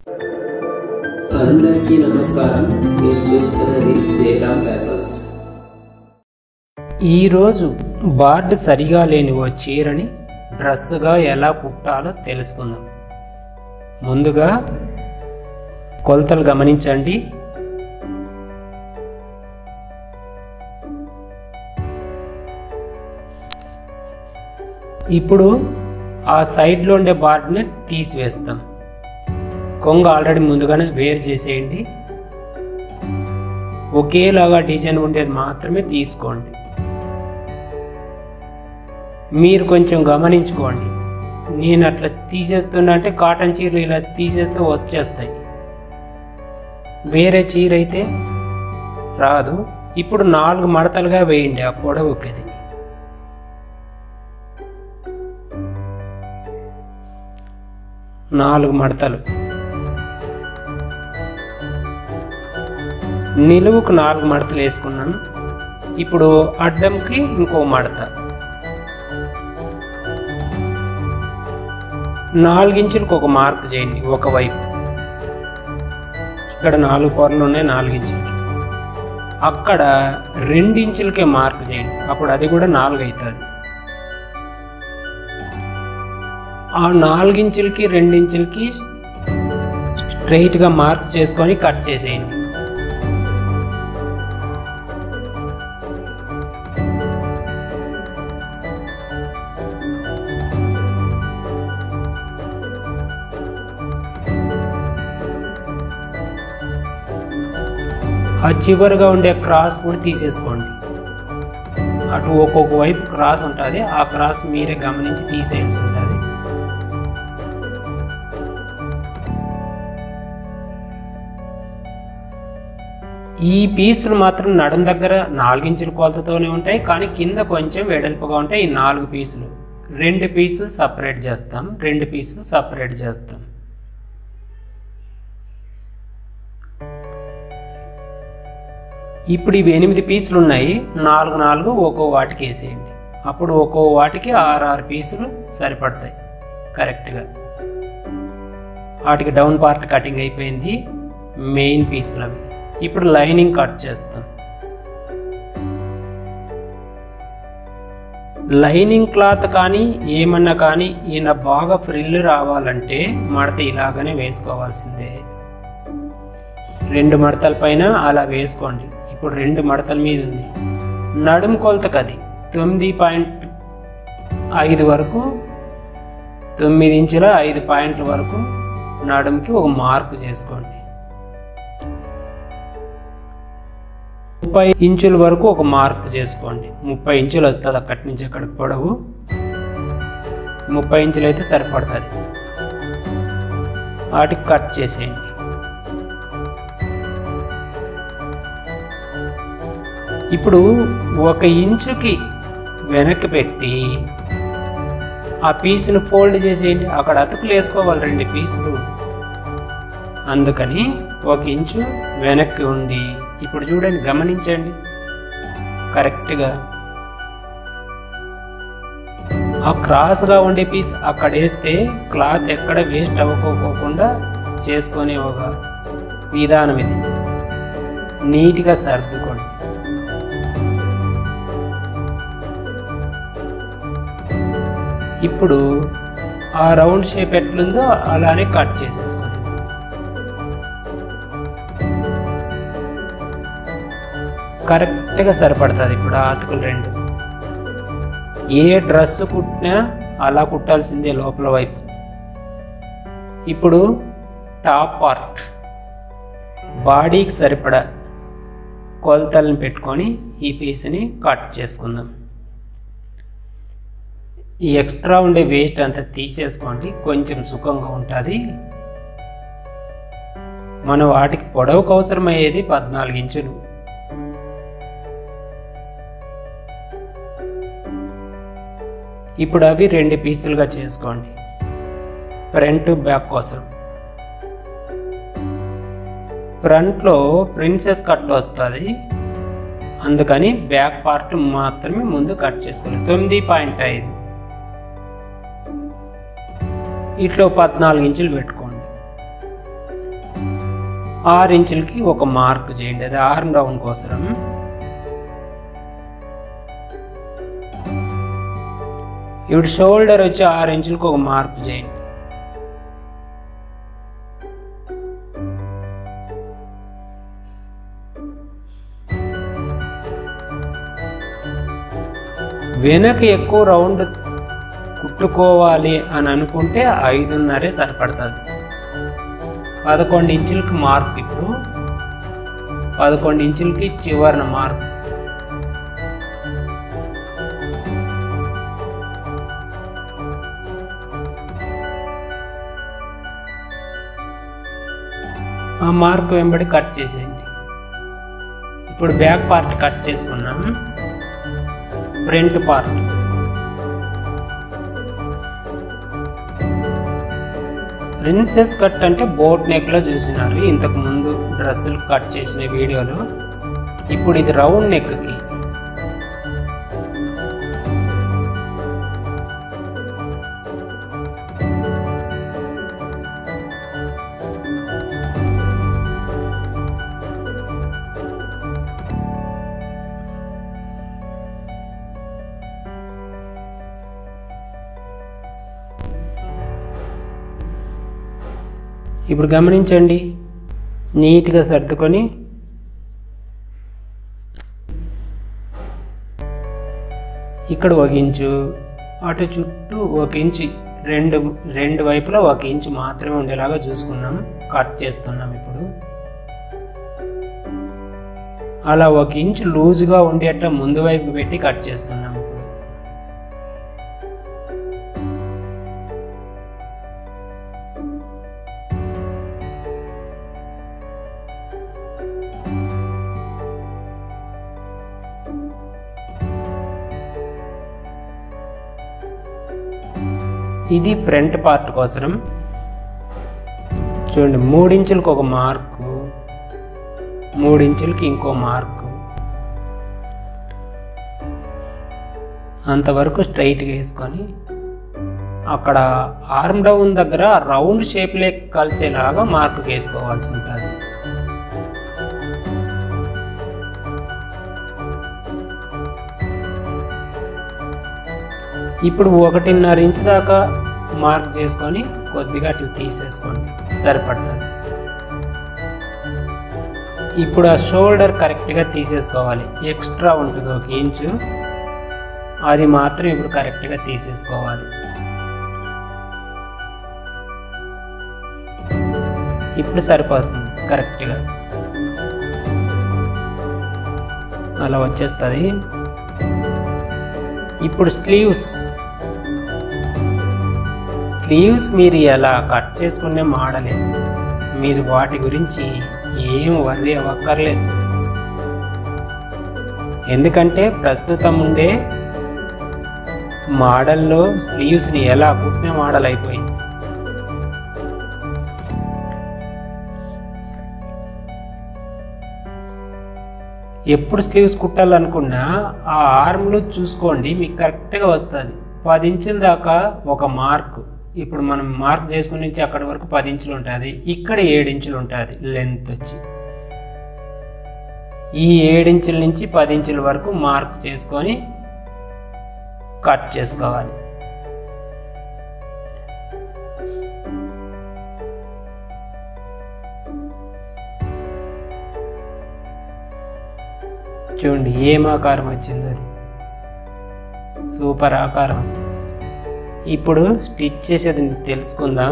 అందరికీ నమస్కారం మీరు చూస్తున్నది జయరామ్ ఫ్యాషన్స్ ఈరోజు బార్డు సరిగా లేని ఓ చీరని డ్రెస్సుగా ఎలా కుట్టాలో తెలుసుకుందాం ముందుగా కొలతలు గమనించండి ఇప్పుడు ఆ సైడ్లో ఉండే బార్డుని తీసివేస్తాం కొంగ ఆల్రెడీ ముందుగానే వేరు చేసేయండి ఒకేలాగా డిజైన్ ఉండేది మాత్రమే తీసుకోండి మీరు కొంచెం గమనించుకోండి నేను అట్లా తీసేస్తున్నా అంటే కాటన్ చీరలు ఇలా తీసేస్తే వచ్చేస్తాయి వేరే చీర అయితే రాదు ఇప్పుడు నాలుగు మడతలుగా వేయండి ఆ పొడవుకి అది నాలుగు మడతలు నిలువుకు నాలుగు మడతలు వేసుకున్నాం ఇప్పుడు అడ్డంకి ఇంకో మడత నాలుగించులకు ఒక మార్క్ చేయండి ఒకవైపు ఇక్కడ నాలుగు పొరలు ఉన్నాయి నాలుగించులకి అక్కడ రెండించులకే మార్క్ చేయండి అప్పుడు అది కూడా నాలుగు అవుతుంది ఆ నాలుగించులకి రెండించులకి స్ట్రైట్గా మార్క్ చేసుకొని కట్ చేసేయండి ఆ చివరిగా ఉండే క్రాస్ కూడా తీసేసుకోండి అటు ఒక్కొక్క వైపు క్రాస్ ఉంటుంది ఆ క్రాస్ మీరే గమనించి తీసేయాల్సి ఉంటుంది ఈ పీసులు మాత్రం నడుం దగ్గర నాలుగించుల కొలతతోనే ఉంటాయి కానీ కింద కొంచెం వెడల్పుగా ఉంటాయి ఈ నాలుగు పీసులు రెండు పీసులు సపరేట్ చేస్తాం రెండు పీసులు సపరేట్ చేస్తాం ఇప్పుడు ఇవి ఎనిమిది పీసులు ఉన్నాయి నాలుగు నాలుగు ఒక్కో వాటికి వేసేయండి అప్పుడు ఒక్కో వాటికి ఆరు ఆరు పీసులు సరిపడతాయి కరెక్ట్గా వాటికి డౌన్ పార్ట్ కటింగ్ అయిపోయింది మెయిన్ పీసులు అవి ఇప్పుడు లైనింగ్ కట్ చేస్తాం లైనింగ్ క్లాత్ కానీ ఏమన్నా కానీ ఈయన బాగా ఫ్రిల్ రావాలంటే మడత ఇలాగనే వేసుకోవాల్సిందే రెండు మడతల పైన అలా వేసుకోండి ఇప్పుడు రెండు మడతల మీద ఉంది నడుము కొలతకు అది తొమ్మిది పాయింట్ ఐదు వరకు తొమ్మిది ఇంచుల ఐదు పాయింట్ల వరకు నడుముకి ఒక మార్క్ చేసుకోండి ముప్పై ఇంచుల వరకు ఒక మార్క్ చేసుకోండి ముప్పై ఇంచులు వస్తుంది అక్కడి నుంచి అక్కడికి పొడవు ముప్పై ఇంచులు అయితే సరిపడుతుంది వాటికి కట్ చేసేయండి ఇప్పుడు ఒక ఇంచుకి వెనక్కి పెట్టి ఆ పీసును ఫోల్డ్ చేసేయండి అక్కడ అతుకులు వేసుకోవాలి రెండు పీసులు అందుకని ఒక ఇంచు వెనక్కి ఉండి ఇప్పుడు చూడండి గమనించండి కరెక్ట్గా ఆ క్రాస్గా ఉండే పీస్ అక్కడ వేస్తే క్లాత్ ఎక్కడ వేస్ట్ అవ్వకోకుండా చేసుకునే ఒక విధానం ఇది నీట్గా సర్దుకోండి ఇప్పుడు ఆ రౌండ్ షేప్ ఎట్లుందో అలానే కట్ చేసేసుకోండి కరెక్ట్గా సరిపడుతుంది ఇప్పుడు ఆ అతుకులు రెండు ఏ డ్రెస్ కుట్టినా అలా కుట్టాల్సిందే లోపల వైపు ఇప్పుడు టాప్ పార్ట్ బాడీకి సరిపడా కొలతలను పెట్టుకొని ఈ పీస్ని కట్ చేసుకుందాం ఈ ఎక్స్ట్రా ఉండే వేస్ట్ అంతా తీసేసుకోండి కొంచెం సుఖంగా ఉంటుంది మన వాటికి పొడవుకు అవసరమయ్యేది పద్నాలుగు ఇంచులు ఇప్పుడు అవి రెండు పీసులుగా చేసుకోండి ఫ్రంట్ బ్యాక్ కోసం ఫ్రంట్లో ప్రిన్సెస్ కట్ వస్తుంది అందుకని బ్యాక్ పార్ట్ మాత్రమే ముందు కట్ చేసుకోవాలి తొమ్మిది పాయింట్ ఐదు ఇట్లో పద్నాలుగు ఇంచులు పెట్టుకోండి ఆరు ఇంచులకి ఒక మార్క్ చేయండి అది ఆర్మ్ డౌన్ కోసం ఇప్పుడు షోల్డర్ వచ్చి ఆరు ఇంచులకు ఒక మార్క్ చేయండి వెనక ఎక్కువ రౌండ్ కుట్టుకోవాలి అని అనుకుంటే ఐదున్నరే సరిపడుతుంది పదకొండు ఇంచులకి మార్క్ ఇప్పుడు పదకొండు ఇంచులకి చివరిన మార్క్ ఆ మార్క్ వెంబడి కట్ చేసేయండి ఇప్పుడు బ్యాక్ పార్ట్ కట్ చేసుకున్నాం ఫ్రంట్ పార్ట్ ప్రిన్సెస్ కట్ అంటే బోట్ నెక్లో చూసినారు ఇంతకు ముందు డ్రెస్సులు కట్ చేసిన వీడియోలో ఇప్పుడు ఇది రౌండ్ నెక్కి ఇప్పుడు గమనించండి నీట్గా సర్దుకొని ఇక్కడ ఒక ఇంచు అటు చుట్టూ ఒక ఇంచు రెండు రెండు వైపులా ఒక ఇంచు మాత్రమే ఉండేలాగా చూసుకున్నాం కట్ చేస్తున్నాం ఇప్పుడు అలా ఒక ఇంచు లూజ్గా ఉండేట్లా ముందు వైపు పెట్టి కట్ చేస్తున్నాం ఇప్పుడు ఇది ఫ్రంట్ పార్ట్ కోసం చూడండి మూడించులకు ఒక మార్కు మూడించులకి ఇంకో మార్కు అంతవరకు స్ట్రైట్గా వేసుకొని అక్కడ ఆర్మ్ డౌన్ దగ్గర రౌండ్ షేప్లే కలిసేలాగా మార్కు వేసుకోవాల్సి ఉంటుంది ఇప్పుడు ఒకటిన్నర ఇంచు దాకా మార్క్ చేసుకొని కొద్దిగా అట్లా తీసేసుకోండి సరిపడుతుంది ఇప్పుడు ఆ షోల్డర్ కరెక్ట్గా తీసేసుకోవాలి ఎక్స్ట్రా ఉంటుంది ఒక ఇంచు అది మాత్రం ఇప్పుడు కరెక్ట్గా తీసేసుకోవాలి ఇప్పుడు సరిపోతుంది కరెక్ట్గా అలా వచ్చేస్తుంది ఇప్పుడు స్లీవ్స్ స్లీవ్స్ మీరు ఎలా కట్ చేసుకునే మోడలే మీరు వాటి గురించి ఏం వర్రీ అవ్వక్కర్లేదు ఎందుకంటే ప్రస్తుతం ఉండే మోడల్లో స్లీవ్స్ని ఎలా కుట్టిన మోడల్ అయిపోయింది ఎప్పుడు స్లీవ్స్ కుట్టాలనుకున్నా ఆ ఆర్మ్లో చూసుకోండి మీకు కరెక్ట్గా వస్తుంది పది ఇంచుల దాకా ఒక మార్క్ ఇప్పుడు మనం మార్క్ చేసుకుని నుంచి అక్కడి వరకు పది ఇంచులు ఉంటుంది ఇక్కడ ఏడు ఇంచులు ఉంటుంది లెంత్ వచ్చి ఈ ఏడించుల నుంచి పది ఇంచుల వరకు మార్క్ చేసుకొని కట్ చేసుకోవాలి చూడండి ఏం ఆకారం వచ్చింది అది సూపర్ ఆకారం ఇప్పుడు స్టిచ్ చేసేది తెలుసుకుందాం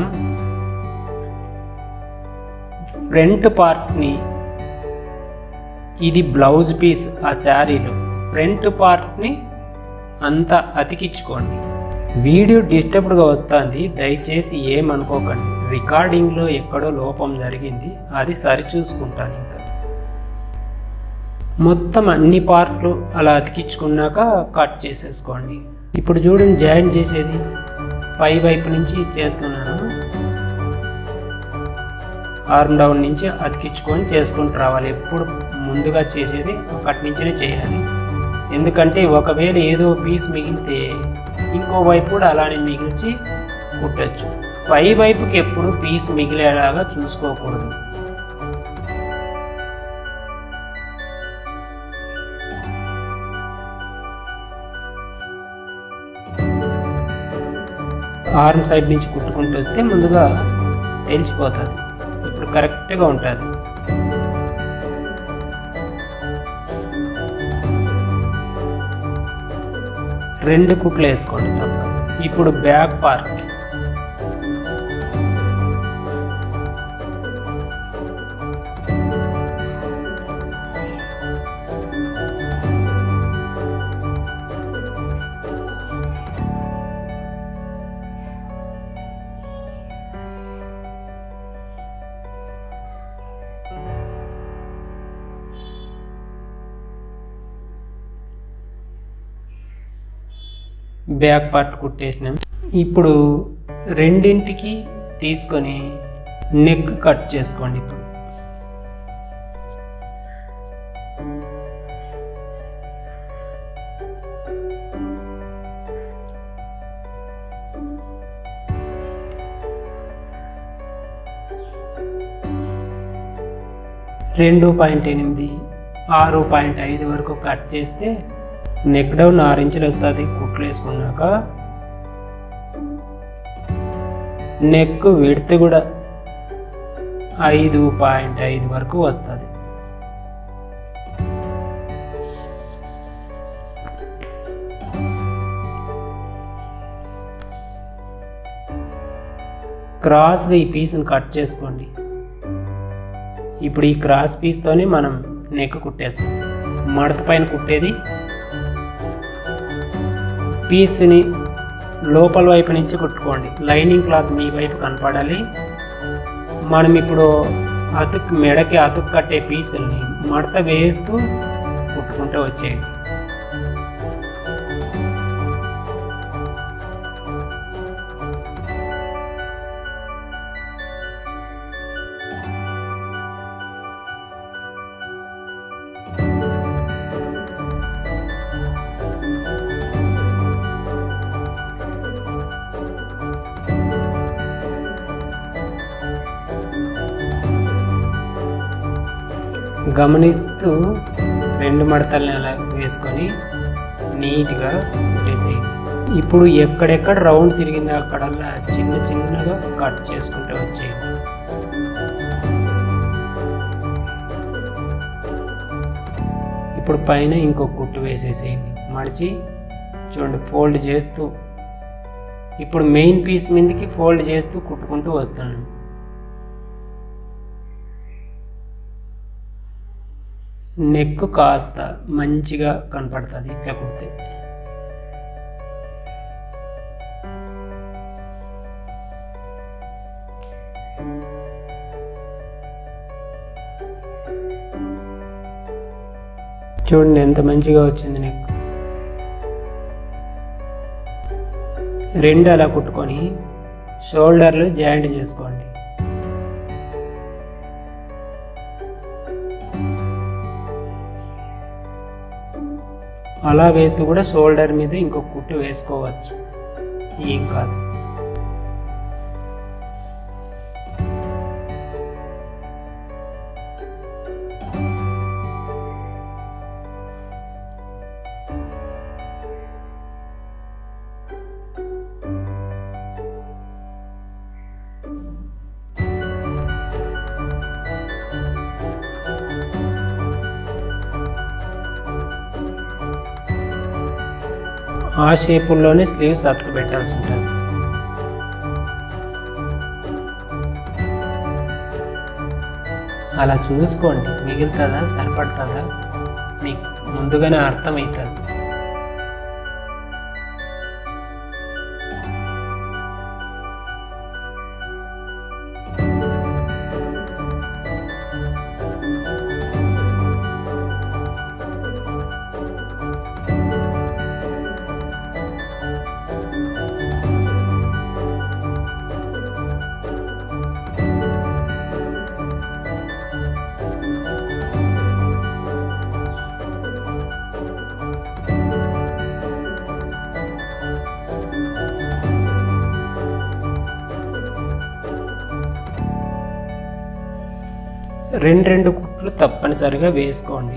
ఫ్రంట్ పార్ట్ని ఇది బ్లౌజ్ పీస్ ఆ శారీలో ఫ్రంట్ పార్ట్ని అంతా అతికించుకోండి వీడియో డిస్టర్బ్డ్గా వస్తుంది దయచేసి ఏమనుకోకండి రికార్డింగ్లో ఎక్కడో లోపం జరిగింది అది సరిచూసుకుంటాను ఇంకా మొత్తం అన్ని పార్ట్లు అలా అతికించుకున్నాక కట్ చేసేసుకోండి ఇప్పుడు చూడండి జాయిన్ చేసేది పై వైపు నుంచి చేస్తున్నాను ఆర్మ్ డౌన్ నుంచి అతికించుకొని చేసుకుంటూ రావాలి ఎప్పుడు ముందుగా చేసేది ఒకటి నుంచినే చేయాలి ఎందుకంటే ఒకవేళ ఏదో పీస్ మిగిలితే ఇంకో వైపు కూడా అలానే మిగిల్చి కుట్టచ్చు పై వైపుకి ఎప్పుడు పీస్ మిగిలేలాగా చూసుకోకూడదు ఆర్మ్ సైడ్ నుంచి కుట్టుకుంటూ వస్తే ముందుగా తెలిసిపోతుంది ఇప్పుడు కరెక్ట్గా ఉంటుంది రెండు కుట్లు వేసుకోండి తప్ప ఇప్పుడు బ్యాక్ పార్ట్ బ్యాక్ పార్ట్ కుట్టేసినాం ఇప్పుడు రెండింటికి తీసుకొని నెక్ కట్ చేసుకోండి ఇప్పుడు రెండు పాయింట్ ఎనిమిది ఆరు పాయింట్ ఐదు వరకు కట్ చేస్తే నెక్ డౌన్ ఆరు ఇంచులు వస్తుంది కుట్లు వేసుకున్నాక నెక్ విడత కూడా ఐదు పాయింట్ ఐదు వరకు వస్తుంది క్రాస్గా ఈ పీస్ని కట్ చేసుకోండి ఇప్పుడు ఈ క్రాస్ పీస్తోనే మనం నెక్ కుట్టేస్తాం మడత పైన కుట్టేది పీస్ని లోపల వైపు నుంచి కుట్టుకోండి లైనింగ్ క్లాత్ మీ వైపు కనపడాలి మనం ఇప్పుడు అతుక్ మెడకి అతుకు కట్టే పీసుల్ని మడత వేస్తూ కుట్టుకుంటూ వచ్చేయండి గమనిస్తూ రెండు మడతల్ని అలా వేసుకొని నీట్గా కుట్టేసేయండి ఇప్పుడు ఎక్కడెక్కడ రౌండ్ తిరిగిందో అక్కడల్లా చిన్న చిన్నగా కట్ చేసుకుంటూ వచ్చేయండి ఇప్పుడు పైన ఇంకో కుట్టు వేసేసేయండి మడిచి చూడండి ఫోల్డ్ చేస్తూ ఇప్పుడు మెయిన్ పీస్ మీదకి ఫోల్డ్ చేస్తూ కుట్టుకుంటూ వస్తున్నాను నెక్ కాస్త మంచిగా కనపడుతుంది ఇట్లా కుడితే చూడండి ఎంత మంచిగా వచ్చింది నెక్ రెండు అలా కుట్టుకొని షోల్డర్లు జాయింట్ చేసుకోండి అలా వేస్తూ కూడా షోల్డర్ మీద ఇంకొక కుట్టు వేసుకోవచ్చు ఏం కాదు ఆ షేపుల్లోనే స్లీవ్స్ అతుకు పెట్టాల్సి ఉంటుంది అలా చూసుకోండి మిగులుతుందా సరిపడుతుందా మీకు ముందుగానే అర్థమవుతుంది రెండు రెండు కుట్లు తప్పనిసరిగా వేసుకోండి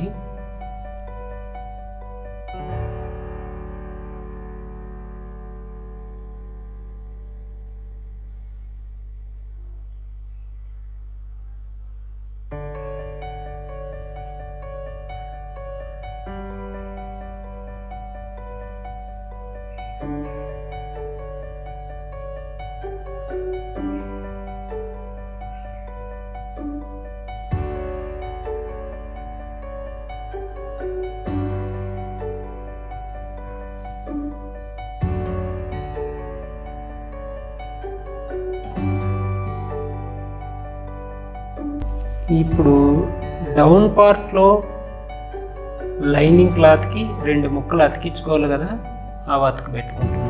ఇప్పుడు డౌన్ పార్ట్లో లైనింగ్ క్లాత్కి రెండు ముక్కలు అతికించుకోవాలి కదా ఆ అతుకు పెట్టుకుంటున్నాను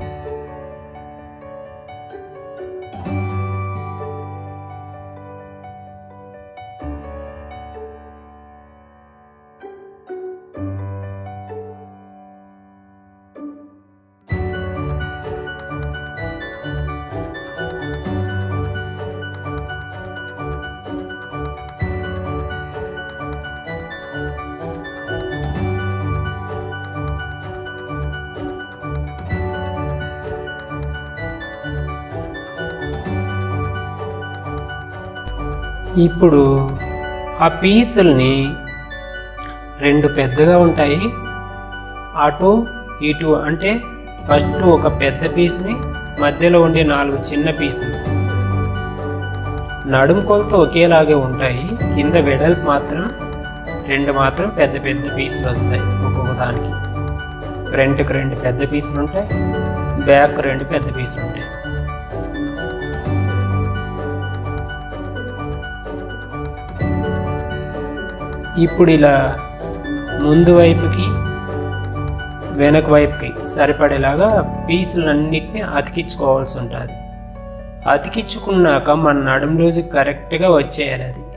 ఇప్పుడు ఆ పీసుల్ని రెండు పెద్దగా ఉంటాయి అటు ఇటు అంటే ఫస్ట్ ఒక పెద్ద పీస్ని మధ్యలో ఉండే నాలుగు చిన్న పీసులు నడుము కొలతో ఒకేలాగే ఉంటాయి కింద వెడల్పు మాత్రం రెండు మాత్రం పెద్ద పెద్ద పీసులు వస్తాయి ఒక్కొక్క దానికి ఫ్రంట్కి రెండు పెద్ద పీసులు ఉంటాయి బ్యాక్ రెండు పెద్ద పీసులు ఉంటాయి ఇప్పుడు ఇలా ముందు వైపుకి వెనక వైపుకి సరిపడేలాగా పీసులన్నిటిని అతికించుకోవాల్సి ఉంటుంది అతికించుకున్నాక మన నడుం రోజు కరెక్ట్గా వచ్చేయాలి అది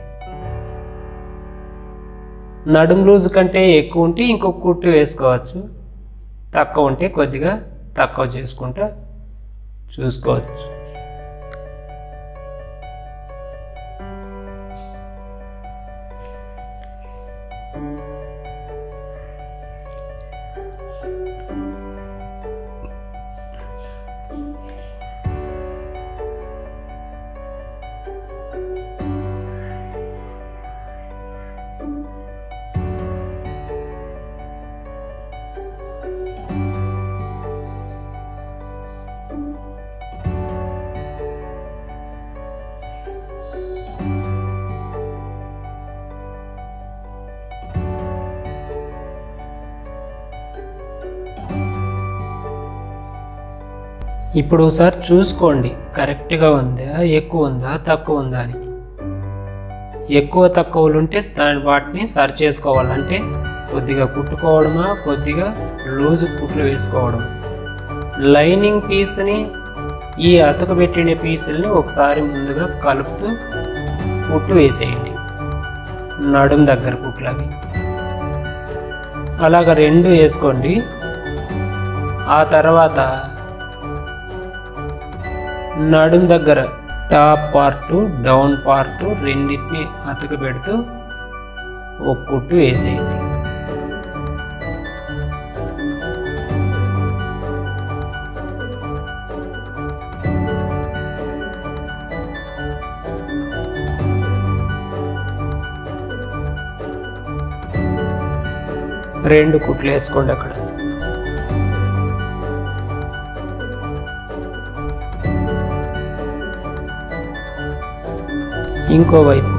నడుం రోజు కంటే ఎక్కువ ఉంటే ఇంకొక కుట్టు వేసుకోవచ్చు తక్కువ ఉంటే కొద్దిగా తక్కువ చేసుకుంటా చూసుకోవచ్చు ఇప్పుడు ఒకసారి చూసుకోండి కరెక్ట్గా ఉందా ఎక్కువ ఉందా తక్కువ ఉందా అని ఎక్కువ తక్కువలు ఉంటే దాని వాటిని సరి చేసుకోవాలంటే కొద్దిగా కుట్టుకోవడమా కొద్దిగా లూజు కుట్లు వేసుకోవడం లైనింగ్ పీస్ని ఈ అతుకు పెట్టిన పీసుల్ని ఒకసారి ముందుగా కలుపుతూ కుట్టు వేసేయండి నడుం దగ్గర కుట్లు అవి అలాగ రెండు వేసుకోండి ఆ తర్వాత నడుం దగ్గర టాప్ పార్ట్ డౌన్ పార్ట్ రెండింటిని అతుకు పెడుతూ ఒక కుట్టు వేసేయండి రెండు కుట్లు వేసుకోండి అక్కడ ఇంకో వైపు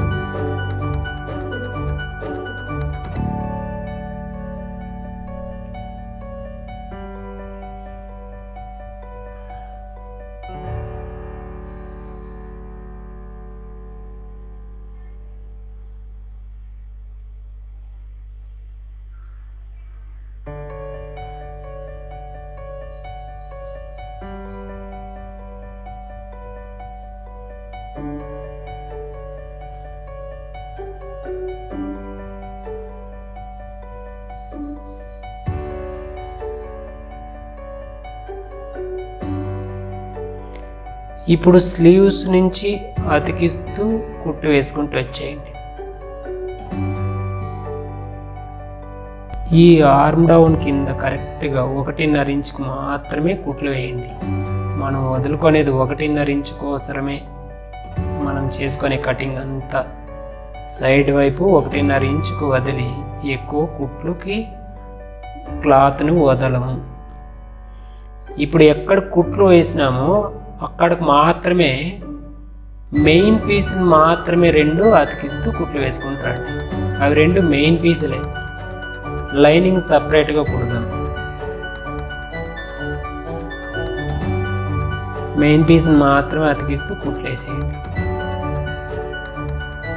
ఇప్పుడు స్లీవ్స్ నుంచి అతికిస్తూ కుట్టు వేసుకుంటూ వచ్చేయండి ఈ ఆర్మ్ డౌన్ కింద కరెక్ట్గా ఒకటిన్నర ఇంచుకు మాత్రమే కుట్లు వేయండి మనం వదులుకునేది ఒకటిన్నర ఇంచు కోసరమే మనం చేసుకునే కటింగ్ అంతా సైడ్ వైపు ఒకటిన్నర ఇంచుకు వదిలి ఎక్కువ కుట్లుకి క్లాత్ను వదలము ఇప్పుడు ఎక్కడ కుట్లు వేసినామో అక్కడికి మాత్రమే మెయిన్ పీస్ని మాత్రమే రెండు అతికిస్తూ కుట్లు వేసుకుంటారండి అవి రెండు మెయిన్ పీసులే లైనింగ్ సపరేట్గా కుడదాం మెయిన్ పీస్ని మాత్రమే అతికిస్తూ కుట్లు వేసేయండి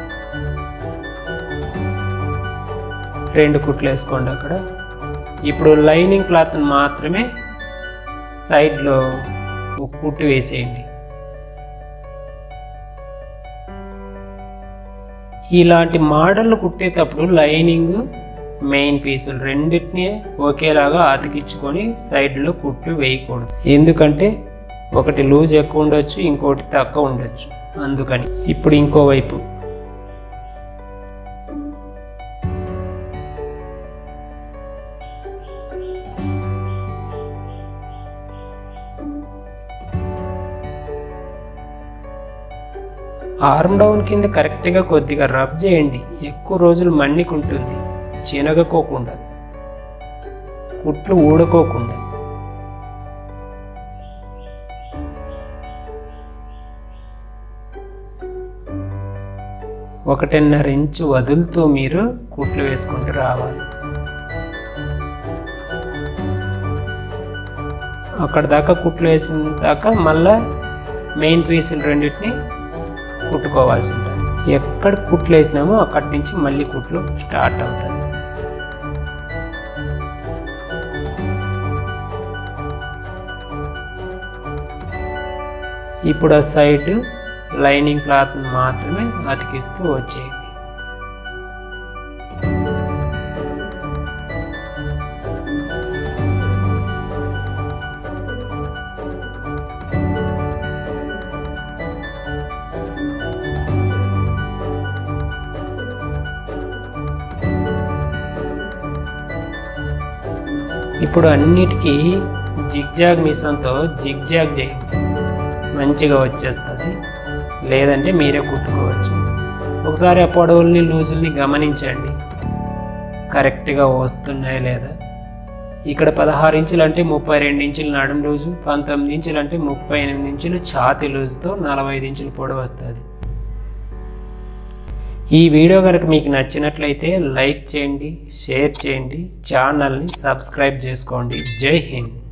రెండు కుట్లు వేసుకోండి అక్కడ ఇప్పుడు లైనింగ్ క్లాత్ని మాత్రమే సైడ్లో ఒక కుట్టు వేసేయండి ఇలాంటి మోడల్ కుట్టేటప్పుడు లైనింగ్ మెయిన్ పీసులు రెండింటిని ఒకేలాగా అతికించుకొని సైడ్లో కుట్లు వేయకూడదు ఎందుకంటే ఒకటి లూజ్ ఎక్కువ ఉండొచ్చు ఇంకోటి తక్కువ ఉండొచ్చు అందుకని ఇప్పుడు ఇంకో వైపు ఆర్మ్ డౌన్ కింద కరెక్ట్గా కొద్దిగా రబ్ చేయండి ఎక్కువ రోజులు మన్నికుంటుంది చినగకోకుండా కుట్లు ఊడుకోకుండా ఒకటిన్నర ఇంచు వదులుతూ మీరు కుట్లు వేసుకుంటూ రావాలి అక్కడ దాకా కుట్లు వేసిన దాకా మళ్ళా మెయిన్ పీసులు రెండింటిని కుట్టుకోవాల్సి ఉంటుంది ఎక్కడ కుట్లు వేసినామో అక్కడి నుంచి మళ్ళీ కుట్లు స్టార్ట్ అవుతాయి ఇప్పుడు ఆ సైడ్ లైనింగ్ క్లాత్ మాత్రమే అతికిస్తూ వచ్చేయండి ఇప్పుడు అన్నిటికీ జిగ్జాగ్ మిషన్తో జిగ్జాగ్ చేయండి మంచిగా వచ్చేస్తుంది లేదంటే మీరే కుట్టుకోవచ్చు ఒకసారి ఆ పొడవుల్ని లూజుల్ని గమనించండి కరెక్ట్గా వస్తున్నాయా లేదా ఇక్కడ పదహారు ఇంచులు అంటే ముప్పై రెండు ఇంచులు నడుము లూజు పంతొమ్మిది ఇంచులు అంటే ముప్పై ఎనిమిది ఇంచులు ఛాతి లూజుతో నలభై ఐదు ఇంచులు పొడవు వస్తుంది ఈ వీడియో కనుక మీకు నచ్చినట్లయితే లైక్ చేయండి షేర్ చేయండి ఛానల్ని సబ్స్క్రైబ్ చేసుకోండి జై హింద్